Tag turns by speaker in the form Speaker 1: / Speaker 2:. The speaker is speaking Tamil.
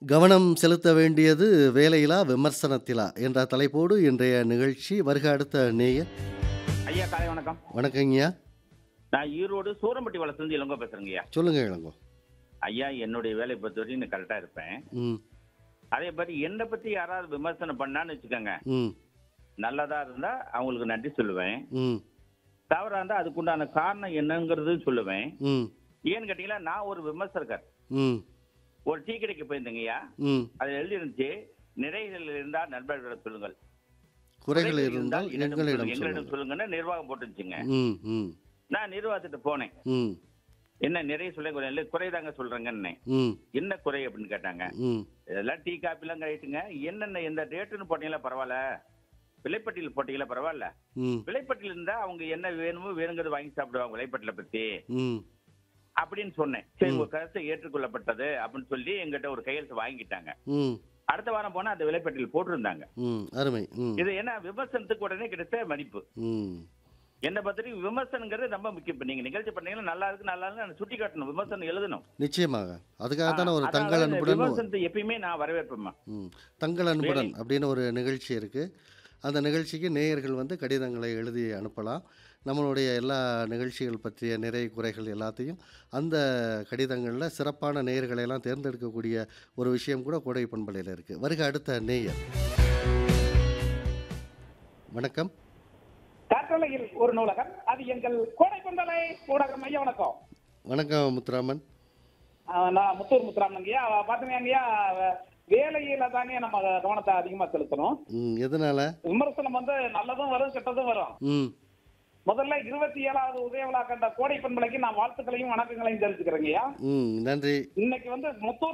Speaker 1: கவனம் செலுத்த வேண்டியது வேலையிலா விமர்சனத்திலா என்ற தலைப்போடு இன்றைய நிகழ்ச்சி வருக அடுத்த நேயர்
Speaker 2: ஐயா காலை வணக்கம்
Speaker 1: வணக்கங்கய்யா
Speaker 2: நான் ஈரோடு சூரம்பட்டி வளர்த்துலேருந்து இளங்கோ பேசுறேங்க ஐயா
Speaker 1: சொல்லுங்க இளங்கோ
Speaker 2: ஐயா என்னுடைய வேலையை பொறுத்த வரைக்கும் நான் கரெக்டாக இருப்பேன்
Speaker 1: ம்
Speaker 2: அதே மாதிரி என்னை பற்றி யாராவது விமர்சனம் பண்ணான்னு வச்சுக்கோங்க
Speaker 1: ம்
Speaker 2: நல்லதா இருந்தா அவங்களுக்கு நன்றி சொல்லுவேன்
Speaker 1: ம்
Speaker 2: தவறா இருந்தா அதுக்குண்டான காரணம் என்னங்கிறது சொல்லுவேன்
Speaker 1: ம்
Speaker 2: ஏன்னு கேட்டீங்களா நான் ஒரு விமர்சகர்
Speaker 1: ம்
Speaker 2: ஒரு டீ கடைக்கு போயிருந்தேங்க ஐயா
Speaker 1: ம்
Speaker 2: அதில் எழுதி இருந்துச்சு நிறைகள் இருந்தால் நண்பர்களிடம் சொல்லுங்கள்
Speaker 1: குறைகள் இருந்தால்
Speaker 2: என்னிடம்
Speaker 1: எங்களிடம்
Speaker 2: சொல்லுங்கள். எங்களிடம்
Speaker 1: சொல்லுங்கள்
Speaker 2: சொல்லுங்கன்னு நிர்வாகம் போட்டுருச்சுங்க
Speaker 1: ம் ம்
Speaker 2: நான் நிர்வாகத்திட்ட போனேன்
Speaker 1: ம்
Speaker 2: என்ன நிறைய சொல்ல குறை இல்லை குறைதாங்க சொல்றேங்கன்னு
Speaker 1: ம்
Speaker 2: என்ன குறை அப்படின்னு கேட்டாங்க
Speaker 1: ம்
Speaker 2: இதெல்லாம் டீ காப்பிலாம் கழிட்டுங்க என்னென்ன எந்த ரேட்டுன்னு போட்டீங்களா பரவாயில்ல விலைப்பட்டியல் போட்டீங்களா பரவாயில்ல
Speaker 1: ம்
Speaker 2: விலைப்பட்டியல் இருந்தா அவங்க என்ன வேணுமோ வேணுங்கிறது வாங்கி சாப்பிடுவாங்க விலைப்பட்டியலை பத்தி
Speaker 1: ம்
Speaker 2: அப்படின்னு சொன்னேன் சரி உங்க கருத்து ஏற்றுக்கொள்ளப்பட்டது அப்படின்னு சொல்லி எங்கிட்ட ஒரு கையெழுத்து வாங்கிட்டாங்க
Speaker 1: ம்
Speaker 2: அடுத்த வாரம் போனா அந்த விலைப்பட்டியல் போட்டிருந்தாங்க
Speaker 1: ம் அருமை ம்
Speaker 2: இது என்ன விமர்சனத்துக்கு உடனே கிடைத்த மதிப்பு
Speaker 1: ம்
Speaker 2: என்னை பத்தி விமர்சனங்கிறது ரொம்ப முக்கியம் இப்ப நீங்க நிகழ்ச்சி பண்ணீங்கன்னா நல்லா இருக்கு நல்லா இருக்கு சுட்டி காட்டணும் விமர்சனம் எழுதணும்
Speaker 1: நிச்சயமாக அதுக்காக தானே ஒரு
Speaker 2: அதனால
Speaker 1: தங்கள்
Speaker 2: இந்த
Speaker 1: அன்புடன்
Speaker 2: விமர்சனத்தை எப்பயுமே நான் வரவேற்பேம்மா
Speaker 1: ம் தங்கள் அன்புடன் அப்படின்னு ஒரு நிகழ்ச்சி இருக்குது அந்த நிகழ்ச்சிக்கு நேயர்கள் வந்து கடிதங்களை எழுதி அனுப்பலாம் நம்மளுடைய எல்லா நிகழ்ச்சிகள் பற்றிய நிறை குறைகள் எல்லாத்தையும் அந்த கடிதங்களில் சிறப்பான நேயர்களை எல்லாம் தேர்ந்தெடுக்கக்கூடிய ஒரு விஷயம் கூட கோடை பண்பலையில் இருக்குது வருக அடுத்த நேயர் வணக்கம்
Speaker 3: காற்றலையில் ஒரு நூலகம் அது எங்கள் கோடை பந்தலை ஊடகம் ஐயா வணக்கம்
Speaker 1: வணக்கம் முத்துராமன்
Speaker 3: ஆஹ் நான் முத்தூர் முத்துராமனுங்கய்யா பாத்தீங்கய்யா வேலையில தாங்க நம்ம கவனத்தை அதிகமா செலுத்தணும்
Speaker 1: ம் எதனால்
Speaker 3: விமர்சனம் வந்து நல்லதும் வரும் கெட்டதும் வரும்
Speaker 1: ம்
Speaker 3: முதல்ல இருபத்தி ஏழாவது உதய விழா கண்ட கோடை பண்பலைக்கு நான் வாழ்த்துக்களையும் வணக்கங்களையும் தெரிஞ்சுக்கிறேங்கய்யா
Speaker 1: ம் நன்றி
Speaker 3: இன்னைக்கு வந்து முத்தூர்